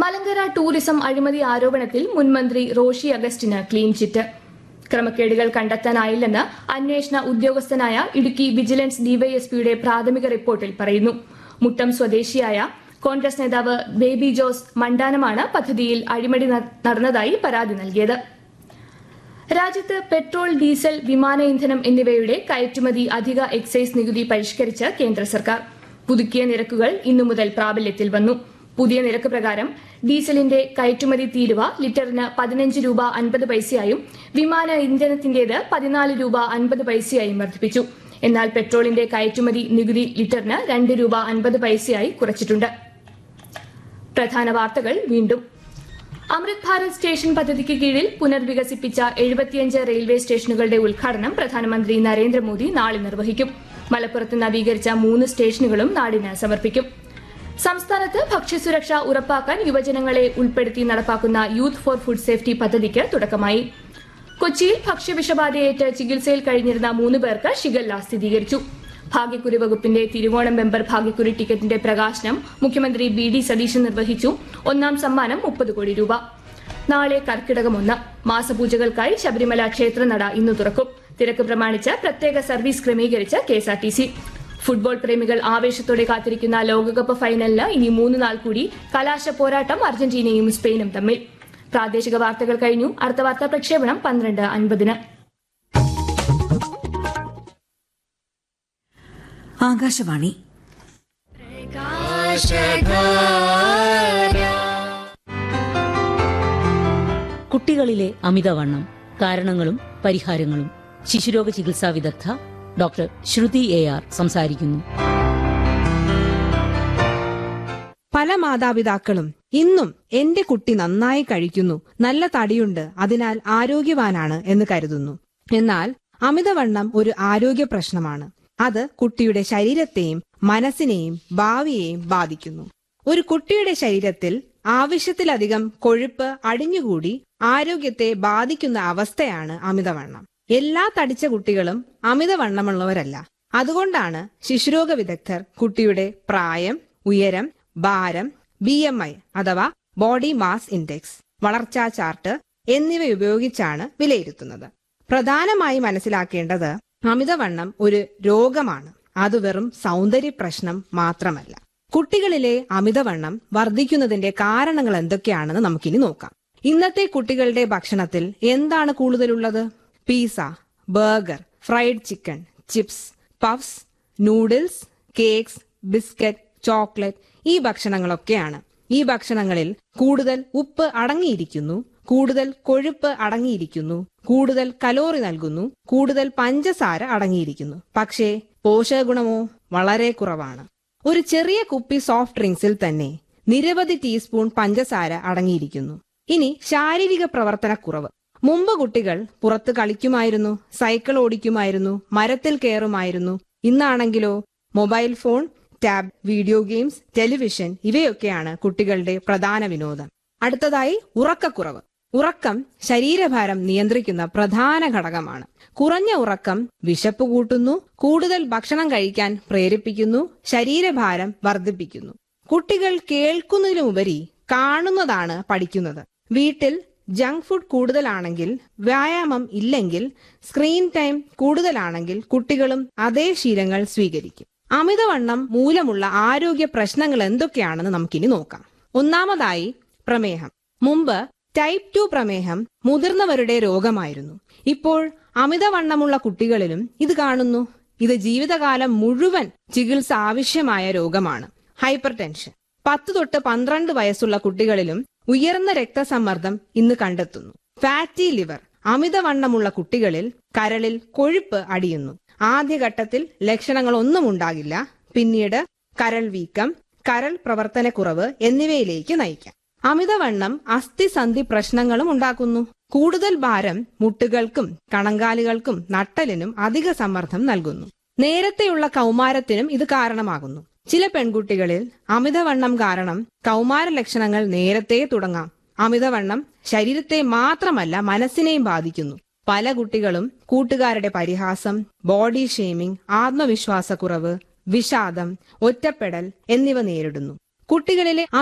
Malankara tourism അഴിമതി ആരോപണത്തിൽ മുൻമന്ത്രി റോഷി അഗസ്റ്റിന് ക്ലീൻ ചിറ്റ് ക്രമക്കേടുകൾ കണ്ടെത്താനായില്ലെന്ന് അന്വേഷണ ഉദ്യോഗസ്ഥനായ ഇടുക്കി വിജിലൻസ് ഡിവൈഎസ്പിയുടെ പ്രാഥമിക റിപ്പോർട്ടിൽ പറയുന്നു മുട്ടം സ്വദേശിയായ കോൺഗ്രസ് നേതാവ് ബേബി ജോസ് മണ്ടാനമാണ് പദ്ധതിയിൽ അഴിമതി ന- നടന്നതായി പരാതി നൽകിയത് രാജ്യത്ത് പെട്രോൾ ഡീസൽ വിമാന ഇന്ധനം എന്നിവയുടെ കയറ്റുമതി അധിക എക്സൈസ് നികുതി പരിഷ്കരിച്ച് കേന്ദ്ര സർക്കാർ പുതുക്കിയ നിരക്കുകൾ ഇന്നു മുതൽ പ്രാബല്യത്തിൽ വന്നു പുതിയ നിരക്ക് പ്രകാരം ഡീസലിന്റെ കയറ്റുമതി തീരുവ ലിറ്ററിന് പതിനഞ്ച് രൂപ അൻപത് പൈസയായും വിമാന ഇന്ധനത്തിന്റേത് പതിനാല് രൂപ അൻപത് പൈസയായും വർദ്ധിപ്പിച്ചു എന്നാൽ പെട്രോളിന്റെ കയറ്റുമതി നികുതി ലിറ്ററിന് രണ്ട് രൂപ അൻപത് പൈസയായി കുറച്ചിട്ടുണ്ട് പ്രധാന വാർത്തകൾ വീണ്ടും അമൃത് ഭാരത് സ്റ്റേഷൻ പദ്ധതിക്ക് കീഴിൽ പുനർവികസിപ്പിച്ച എഴുപത്തിയഞ്ച് റെയിൽവേ സ്റ്റേഷനുകളുടെ ഉദ്ഘാടനം പ്രധാനമന്ത്രി നരേന്ദ്രമോദി നാളെ നിർവഹിക്കും മലപ്പുറത്ത് നവീകരിച്ച മൂന്ന് സ്റ്റേഷനുകളും നാടിന് സമർപ്പിക്കും സംസ്ഥാനത്ത് ഭക്ഷ്യസുരക്ഷ ഉറപ്പാക്കാൻ യുവജനങ്ങളെ ഉൾപ്പെടുത്തി നടപ്പാക്കുന്ന യൂത്ത് ഫോർ ഫുഡ് സേഫ്റ്റി പദ്ധതിക്ക് തുടക്കമായി കൊച്ചിയിൽ ഭക്ഷ്യവിഷബാധയേറ്റ് ചികിത്സയിൽ കഴിഞ്ഞിരുന്ന മൂന്ന് പേർക്ക് ഷിഗല്ല സ്ഥിരീകരിച്ചു ഭാഗ്യക്കുറി വകുപ്പിന്റെ തിരുവോണം മെമ്പർ ഭാഗ്യക്കുറി ടിക്കറ്റിന്റെ പ്രകാശനം മുഖ്യമന്ത്രി ബി ഡി സതീശൻ നിർവഹിച്ചു ഒന്നാം സമ്മാനം മുപ്പത് കോടി രൂപ നാളെ കർക്കിടകം ഒന്ന് മാസപൂജകൾക്കായി ശബരിമല ക്ഷേത്രനട ഇന്ന് തുറക്കും തിരക്ക് പ്രമാണിച്ച് പ്രത്യേക സർവീസ് ക്രമീകരിച്ച് കെഎസ്ആർടിസി ഫുട്ബോൾ പ്രേമികൾ ആവേശത്തോടെ കാത്തിരിക്കുന്ന ലോകകപ്പ് ഫൈനലിന് ഇനി മൂന്ന് നാൾ കൂടി കലാശ പോരാട്ടം അർജന്റീനയും സ്പെയിനും തമ്മിൽ പ്രാദേശിക വാർത്തകൾ കഴിഞ്ഞു അടുത്ത വാർത്താ പ്രക്ഷേപണം പന്ത്രണ്ട് അൻപതിന് ആകാശവാണി കുട്ടികളിലെ അമിതവണ്ണം കാരണങ്ങളും പരിഹാരങ്ങളും ശിശുരോഗ ചികിത്സാ വിദഗ്ധ ഡോക്ടർ ശ്രുതി എ ആർ സംസാരിക്കുന്നു പല മാതാപിതാക്കളും ഇന്നും എന്റെ കുട്ടി നന്നായി കഴിക്കുന്നു നല്ല തടിയുണ്ട് അതിനാൽ ആരോഗ്യവാനാണ് എന്ന് കരുതുന്നു എന്നാൽ അമിതവണ്ണം ഒരു ആരോഗ്യ പ്രശ്നമാണ് അത് കുട്ടിയുടെ ശരീരത്തെയും മനസ്സിനെയും ഭാവിയെയും ബാധിക്കുന്നു ഒരു കുട്ടിയുടെ ശരീരത്തിൽ ആവശ്യത്തിലധികം കൊഴുപ്പ് അടിഞ്ഞുകൂടി ആരോഗ്യത്തെ ബാധിക്കുന്ന അവസ്ഥയാണ് അമിതവണ്ണം എല്ലാ തടിച്ച കുട്ടികളും അമിതവണ്ണമുള്ളവരല്ല അതുകൊണ്ടാണ് ശിശുരോഗ വിദഗ്ധർ കുട്ടിയുടെ പ്രായം ഉയരം ഭാരം ബി എം ഐ അഥവാ ബോഡി മാസ് ഇൻഡെക്സ് വളർച്ചാ ചാർട്ട് എന്നിവ ഉപയോഗിച്ചാണ് വിലയിരുത്തുന്നത് പ്രധാനമായി മനസ്സിലാക്കേണ്ടത് അമിതവണ്ണം ഒരു രോഗമാണ് അത് വെറും സൗന്ദര്യ പ്രശ്നം മാത്രമല്ല കുട്ടികളിലെ അമിതവണ്ണം വർദ്ധിക്കുന്നതിന്റെ കാരണങ്ങൾ എന്തൊക്കെയാണെന്ന് നമുക്കിനി നോക്കാം ഇന്നത്തെ കുട്ടികളുടെ ഭക്ഷണത്തിൽ എന്താണ് കൂടുതലുള്ളത് pizza burger fried chicken chips puffs noodles cakes biscuit chocolate ഈ ഭക്ഷണങ്ങളൊക്കെയാണ് ഈ ഭക്ഷണങ്ങളിൽ കൂടുതൽ ഉപ്പ് അടങ്ങിയിരിക്കുന്നു കൂടുതൽ കൊഴുപ്പ് അടങ്ങിയിരിക്കുന്നു കൂടുതൽ കലോറി നൽകുന്നു കൂടുതൽ പഞ്ചസാര അടങ്ങിയിരിക്കുന്നു പക്ഷേ പോഷകഗുണമോ വളരെ കുറവാണ് ഒരു ചെറിയ കുപ്പി സോഫ്റ്റ് ഡ്രിങ്ക്സിൽ തന്നെ നിരവധി ടീസ്പൂൺ പഞ്ചസാര അടങ്ങിയിരിക്കുന്നു ഇനി ശാരീരിക പ്രവർത്തനക്കുറവ് മുമ്പ് കുട്ടികൾ പുറത്ത് കളിക്കുമായിരുന്നു സൈക്കിൾ ഓടിക്കുമായിരുന്നു മരത്തിൽ കയറുമായിരുന്നു ഇന്നാണെങ്കിലോ mobile phone tab video games television ഇവയൊക്കെയാണ് കുട്ടികളുടെ പ്രധാന വിനോദം അടുത്തതായി ഉറക്കക്കുറവ് ഉറക്കം ശരീരഭാരം നിയന്ത്രിക്കുന്ന പ്രധാന ഘടകമാണ് കുറഞ്ഞ ഉറക്കം വിശപ്പ് കൂട്ടുന്നു കൂടുതൽ ഭക്ഷണം കഴിക്കാൻ പ്രേരിപ്പിക്കുന്നു ശരീരഭാരം വർദ്ധിപ്പിക്കുന്നു കുട്ടികൾ കേൾക്കുന്നതിലുപരി കാണുന്നതാണ് പഠിക്കുന്നത് വീട്ടിൽ ജങ്ക് ഫുഡ് കൂടുതലാണെങ്കിൽ വ്യായാമം ഇല്ലെങ്കിൽ സ്ക്രീൻ ടൈം കൂടുതലാണെങ്കിൽ കുട്ടികളും അതേ ശീലങ്ങൾ സ്വീകരിക്കും അമിതവണ്ണം മൂലമുള്ള ആരോഗ്യ പ്രശ്നങ്ങൾ എന്തൊക്കെയാണെന്ന് നമുക്കിനി നോക്കാം ഒന്നാമതായി പ്രമേഹം മുമ്പ് ടൈപ്പ് ടു പ്രമേഹം മുതിർന്നവരുടെ രോഗമായിരുന്നു ഇപ്പോൾ അമിതവണ്ണമുള്ള കുട്ടികളിലും ഇത് കാണുന്നു ഇത് ജീവിതകാലം മുഴുവൻ ചികിത്സ ആവശ്യമായ രോഗമാണ് ഹൈപ്പർ ടെൻഷൻ പത്ത് തൊട്ട് പന്ത്രണ്ട് വയസ്സുള്ള കുട്ടികളിലും ഉയർന്ന രക്തസമ്മർദ്ദം ഇന്ന് കണ്ടെത്തുന്നു ഫാറ്റി ലിവർ അമിതവണ്ണമുള്ള കുട്ടികളിൽ കരളിൽ കൊഴുപ്പ് അടിയുന്നു ആദ്യഘട്ടത്തിൽ ലക്ഷണങ്ങളൊന്നും ഉണ്ടാകില്ല പിന്നീട് കരൾ വീക്കം കരൾ പ്രവർത്തനക്കുറവ് എന്നിവയിലേക്ക് നയിക്കാം അമിതവണ്ണം അസ്ഥിസന്ധി പ്രശ്നങ്ങളും ഉണ്ടാക്കുന്നു കൂടുതൽ ഭാരം മുട്ടുകൾക്കും കണങ്കാലുകൾക്കും നട്ടലിനും അധിക സമ്മർദ്ദം നൽകുന്നു നേരത്തെയുള്ള കൗമാരത്തിനും ഇത് കാരണമാകുന്നു ചില പെൺകുട്ടികളിൽ അമിതവണ്ണം കാരണം കൗമാര ലക്ഷണങ്ങൾ നേരത്തെ തുടങ്ങാം അമിതവണ്ണം ശരീരത്തെ മാത്രമല്ല മനസ്സിനെയും ബാധിക്കുന്നു പല കുട്ടികളും കൂട്ടുകാരുടെ പരിഹാസം ബോഡി ഷെയ്മിംഗ് ആത്മവിശ്വാസക്കുറവ് വിഷാദം ഒറ്റപ്പെടൽ എന്നിവ നേരിടുന്നു കുട്ടികളിലെ